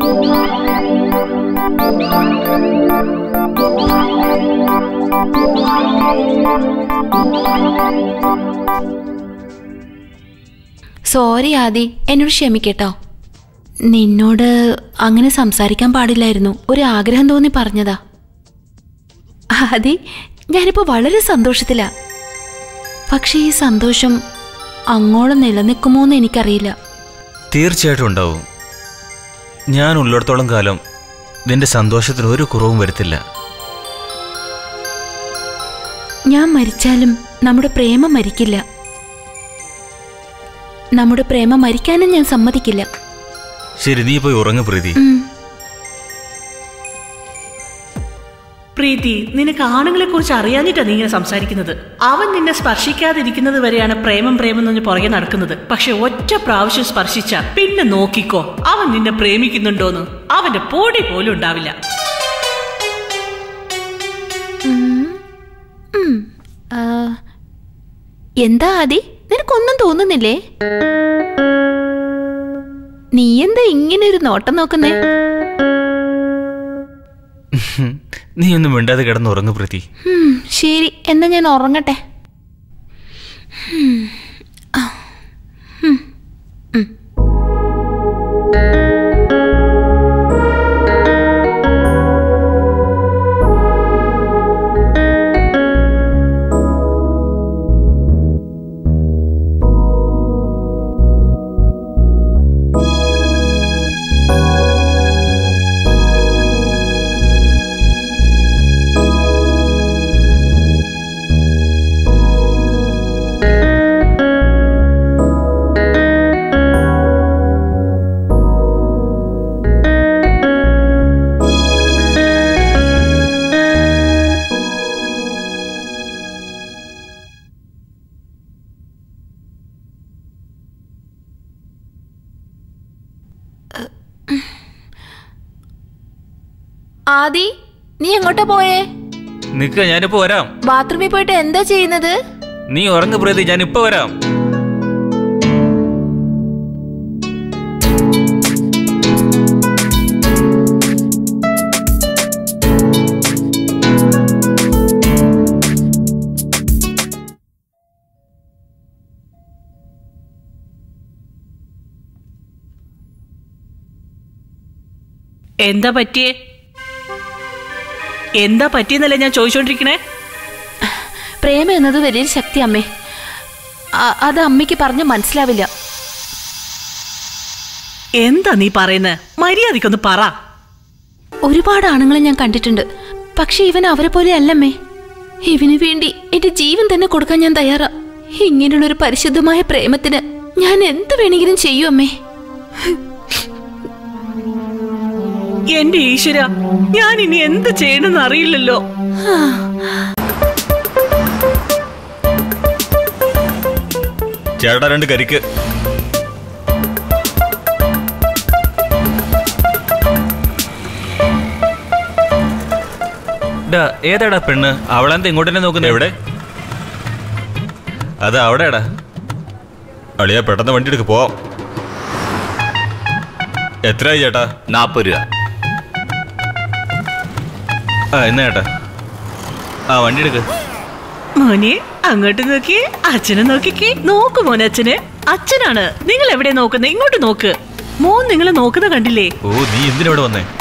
Sorry ആദി എന്നോട് ക്ഷമിക്കട്ടോ നിന്നോട് അങ്ങനെ സംസാരിക്കാൻ പാടില്ലായിരുന്നു ഒരു ആഗ്രഹം തോന്നി പറഞ്ഞതാ ആദി ഞാനിപ്പോ വളരെ സന്തോഷത്തിലാ പക്ഷെ ഈ സന്തോഷം അങ്ങോളം നിലനിൽക്കുമോ എന്ന് എനിക്കറിയില്ല തീർച്ചയായിട്ടും ഉണ്ടാവും ഞാൻ ഉള്ളിടത്തോളം കാലം നിന്റെ സന്തോഷത്തിന് ഒരു കുറവും വരുത്തില്ല ഞാൻ മരിച്ചാലും നമ്മുടെ പ്രേമം മരിക്കില്ല നമ്മുടെ പ്രേമം മരിക്കാനും ഞാൻ സമ്മതിക്കില്ല ശരി നീ പോയി ഉറങ്ങു പ്രീതി ഉം. പ്രീതി നിനക്ക് ആണുങ്ങളെ കുറിച്ച് അറിയാഞ്ഞിട്ടാ നീ ഇങ്ങനെ സംസാരിക്കുന്നത് അവൻ നിന്നെ സ്പർശിക്കാതിരിക്കുന്നത് വരെയാണ് പ്രേമം പ്രേമം എന്ന് പുറകെ നടക്കുന്നത് പക്ഷെ ഒറ്റ പ്രാവശ്യം സ്പർശിച്ച പിന്നെ നോക്കിക്കോ അവൻ നിന്നെ പ്രേമിക്കുന്നുണ്ടോന്ന് അവന്റെ പൊടി പോലും ഉണ്ടാവില്ല ഉം. ആ, എന്താ ആദി നിനക്കൊന്നും തോന്നുന്നില്ലേ നീ എന്താ ഇങ്ങനെ ഒരു നോട്ടം നോക്കുന്നേ നീ ഒന്നും മിണ്ടാതെ കിടന്ന് ഉറങ്ങു പ്രീതി ഉം, ശരി എന്നാ ഞാൻ ഉറങ്ങട്ടെ ഉം. ആ. ഉം. ഉം. ആദി നീ എങ്ങോട്ടാ പോയേ നിക്ക ഞാനിപ്പോ വരാം ബാത്റൂമിൽ പോയിട്ട് എന്താ ചെയ്യുന്നത് നീ ഉറങ്ങു പ്രീതി ഞാനിപ്പോ വരാം എന്താ പറ്റിയേ എന്താ പറ്റിയെന്നല്ലേ ഞാൻ ചോദിച്ചോണ്ടിരിക്കണേ പ്രേമം എന്നത് വലിയൊരു ശക്തി അമ്മേ അ- അത് അമ്മയ്ക്ക് പറഞ്ഞ് മനസ്സിലാവില്ല എന്താ നീ പറയുന്നത് മര്യാദക്കൊന്ന് പറ ഒരുപാട് ആണുങ്ങളെ ഞാൻ കണ്ടിട്ടുണ്ട് പക്ഷെ ഇവൻ അവരെ പോലെ അല്ലമ്മേ ഇവന് വേണ്ടി എന്റെ ജീവൻ തന്നെ കൊടുക്കാൻ ഞാൻ തയ്യാറാ ഇങ്ങനെയുള്ളൊരു പരിശുദ്ധമായ പ്രേമത്തിന് ഞാൻ എന്ത് വേണമെങ്കിലും ചെയ്യും അമ്മേ എന്റെ ഈശ്വര ഞാൻ ഇനി എന്ത് ചെയ്യണമെന്ന് അറിയില്ലല്ലോ ചേട്ടാ രണ്ട് കരിക്ക് ഡാ, ഏതാടാ പെണ്ണ് അവളെന്താ ഇങ്ങോട്ട് തന്നെ നോക്കുന്നത് എവിടെ അത് അവിടെടാ അളിയാ പെട്ടെന്ന് വണ്ടി എടുക്ക് പോവാം എത്രയായി ചേട്ടാ നാൽപ്പത് രൂപ ആ എന്നാ ചേട്ടാ ആ വണ്ടി എടുക്ക് മോനെ അങ്ങോട്ട് നോക്കിയേ അച്ഛനെ നോക്കിക്കേ നോക്ക് മോനെ അച്ഛന് അച്ഛനാണ് നിങ്ങൾ എവിടെ നോക്കുന്നത് ഇങ്ങോട്ട് നോക്ക് മോൻ നിങ്ങളെ നോക്കുന്ന കണ്ടില്ലേ ഓ നീ എന്തിനാ ഇവിടെ വന്നേ